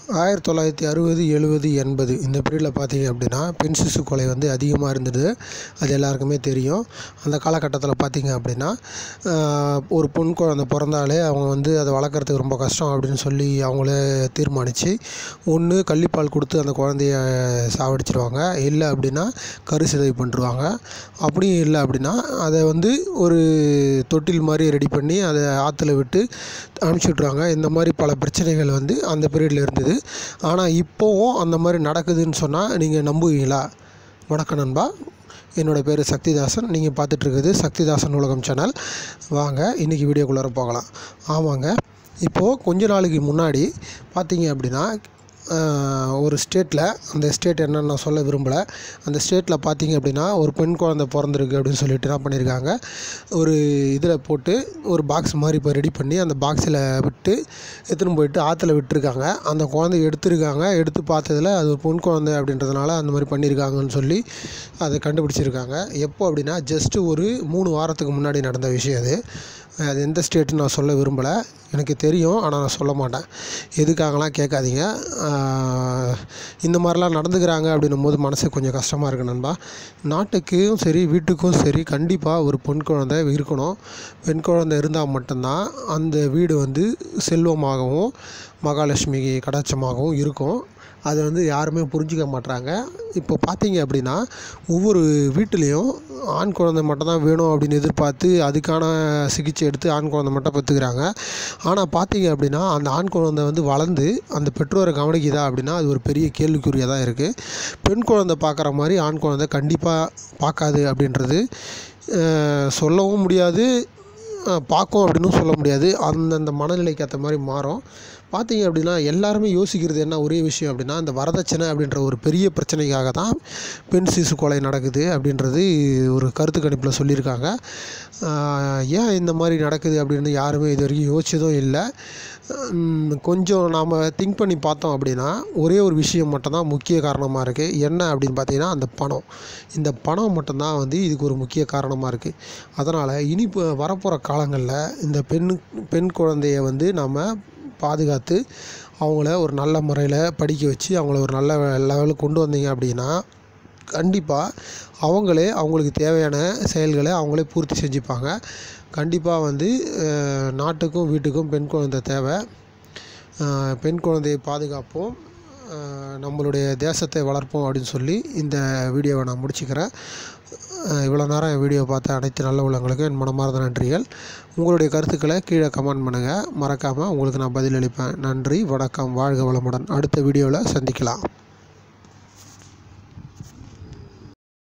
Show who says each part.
Speaker 1: ஆயிரத்தி தொள்ளாயிரத்தி அறுபது எழுபது எண்பது இந்த பீரியடில் பார்த்தீங்க அப்படின்னா பெண் சிசு கொலை வந்து அதிகமாக இருந்தது அது எல்லாருக்குமே தெரியும் அந்த காலகட்டத்தில் பார்த்தீங்க அப்படின்னா ஆஹ், ஒரு பொன் குழந்தை பிறந்தாலே அவங்க வந்து அதை வளர்க்குறதுக்கு ரொம்ப கஷ்டம் அப்படின்னு சொல்லி அவங்களே தீர்மானித்து ஒன்று கள்ளிப்பால் கொடுத்து அந்த குழந்தைய சாவடிச்சிருவாங்க இல்லை அப்படின்னா கருசிதை பண்ணிருவாங்க அப்படியும் இல்லை அப்படின்னா அதை வந்து ஒரு தொட்டில் மாதிரி ரெடி பண்ணி அதை ஆற்றுல விட்டு அனுப்பிச்சி விட்ருவாங்க இந்த மாதிரி பல பிரச்சனைகள் வந்து அந்த பீரியடில் இருந்தது ஆனால் இப்போவும் அந்த மாதிரி நடக்குதுன்னு சொன்னால் நீங்கள் நம்புவீங்களா வணக்கம் நண்பா என்னோடய பேர் சக்திதாசன் நீங்கள் பார்த்துட்ருக்குது சக்திதாசன் உலகம் சேனல் வாங்க இன்றைக்கி வீடியோக்குள்ளார போகலாம் ஆமாங்க இப்போது கொஞ்ச நாளைக்கு முன்னாடி பார்த்தீங்க அப்படின்னா ஆஹ், ஒரு ஸ்டேட்டில் அந்த ஸ்டேட் என்னன்னு நான் சொல்ல விரும்பலை அந்த ஸ்டேட்டில் பார்த்தீங்க அப்படின்னா ஒரு பெண் குழந்தை பிறந்திருக்கு அப்படின்னு சொல்லிட்டு என்ன பண்ணியிருக்காங்க ஒரு இதில் போட்டு ஒரு பாக்ஸ் மாதிரி இப்போ ரெடி பண்ணி அந்த பாக்ஸில் விட்டு எடுத்துன்னு போயிட்டு ஆற்றுல விட்டுருக்காங்க அந்த குழந்தைய எடுத்திருக்காங்க எடுத்து பார்த்ததுல அது ஒரு பொன் குழந்தை அப்படின்றதுனால அந்த மாதிரி பண்ணியிருக்காங்கன்னு சொல்லி அதை கண்டுபிடிச்சிருக்காங்க எப்போ அப்படின்னா ஜஸ்ட்டு ஒரு மூணு வாரத்துக்கு முன்னாடி நடந்த விஷயம் அது அது எந்த ஸ்டேட்டுன்னு நான் சொல்ல விரும்பலை எனக்கு தெரியும் ஆனால் நான் சொல்ல மாட்டேன் எதுக்காகலாம் கேட்காதீங்க ஆஹ், இந்த மாதிரிலாம் நடந்துக்கிறாங்க அப்படின்னும் போது மனசு கொஞ்சம் கஷ்டமாக இருக்கு நண்பா நாட்டுக்கும் சரி வீட்டுக்கும் சரி கண்டிப்பாக ஒரு பெண் குழந்தை இருக்கணும் பெண் குழந்தை இருந்தால் மட்டும்தான் அந்த வீடு வந்து செல்வமாகவும் மகாலட்சுமி கடாட்சமாகவும் இருக்கும் அதை வந்து யாருமே புரிஞ்சிக்க மாட்றாங்க இப்போ பார்த்தீங்க அப்படின்னா ஒவ்வொரு வீட்டிலையும் ஆண் குழந்தை மட்டும் தான் வேணும் அப்படின்னு எதிர்பார்த்து அதுக்கான சிகிச்சை எடுத்து ஆண் குழந்தை மட்டும் பெற்றுக்கிறாங்க ஆனால் பார்த்தீங்க அப்படின்னா அந்த ஆண் குழந்தை வந்து வளர்ந்து அந்த பெற்றோரை கவனிக்குதா அப்படின்னா அது ஒரு பெரிய கேள்விக்குறியாக தான் இருக்குது பெண் குழந்தை பார்க்குற மாதிரி ஆண் குழந்தை கண்டிப்பாக பார்க்காது அப்படின்றது அஹ், சொல்லவும் முடியாது அஹ், பார்க்கும் அப்படின்னு சொல்ல முடியாது அந்தந்த மனநிலைக்கு ஏற்ற மாதிரி மாறும் பார்த்தீங்க அப்படின்னா எல்லாருமே யோசிக்கிறது என்ன ஒரே விஷயம் அப்படின்னா இந்த வரதட்சணை அப்படின்ற ஒரு பெரிய பிரச்சனைக்காக தான் பெண் சிசு கொலை நடக்குது அப்படின்றது ஒரு கருத்து கணிப்பில் சொல்லியிருக்காங்க ஆஹ் ஏன் இந்த மாதிரி நடக்குது அப்படின்னு யாருமே இது வரைக்கும் யோசிச்சதும் இல்லை உம் கொஞ்சம் நாம் திங்க் பண்ணி பார்த்தோம் அப்படின்னா ஒரே ஒரு விஷயம் மட்டும்தான் முக்கிய காரணமாக இருக்குது என்ன அப்படின்னு பார்த்தீங்கன்னா அந்த பணம் இந்த பணம் மட்டும்தான் வந்து இதுக்கு ஒரு முக்கிய காரணமாக இருக்குது அதனால் இனி இப்போ வரப்போகிற காலங்களில் இந்த பெண் பெண் குழந்தைய வந்து நம்ம பாதுகாத்து அவங்கள ஒரு நல்ல முறையில் படிக்க வச்சு அவங்கள ஒரு நல்ல லெவலுக்கு கொண்டு வந்தீங்க அப்படின்னா கண்டிப்பாக அவங்களே அவங்களுக்கு தேவையான செயல்களை அவங்களே பூர்த்தி செஞ்சுப்பாங்க கண்டிப்பாக வந்து அஹ், நாட்டுக்கும் வீட்டுக்கும் பெண் குழந்தை தேவை அஹ், பெண் குழந்தையை பாதுகாப்போம் அஹ், நம்மளுடைய தேசத்தை வளர்ப்போம் அப்படின்னு சொல்லி இந்த வீடியோவை நான் முடிச்சுக்கிறேன் அஹ், இவ்வளோ நேரம் என் வீடியோ பார்த்த அனைத்து நல்ல உள்ளவங்களுக்கும் என் மனமார்ந்த நன்றிகள் உங்களுடைய கருத்துக்களை கீழே கமெண்ட் பண்ணுங்கள் மறக்காமல் உங்களுக்கு நான் பதிலளிப்பேன் நன்றி வணக்கம் வாழ்க வளமுடன் அடுத்த வீடியோவில் சந்திக்கலாம்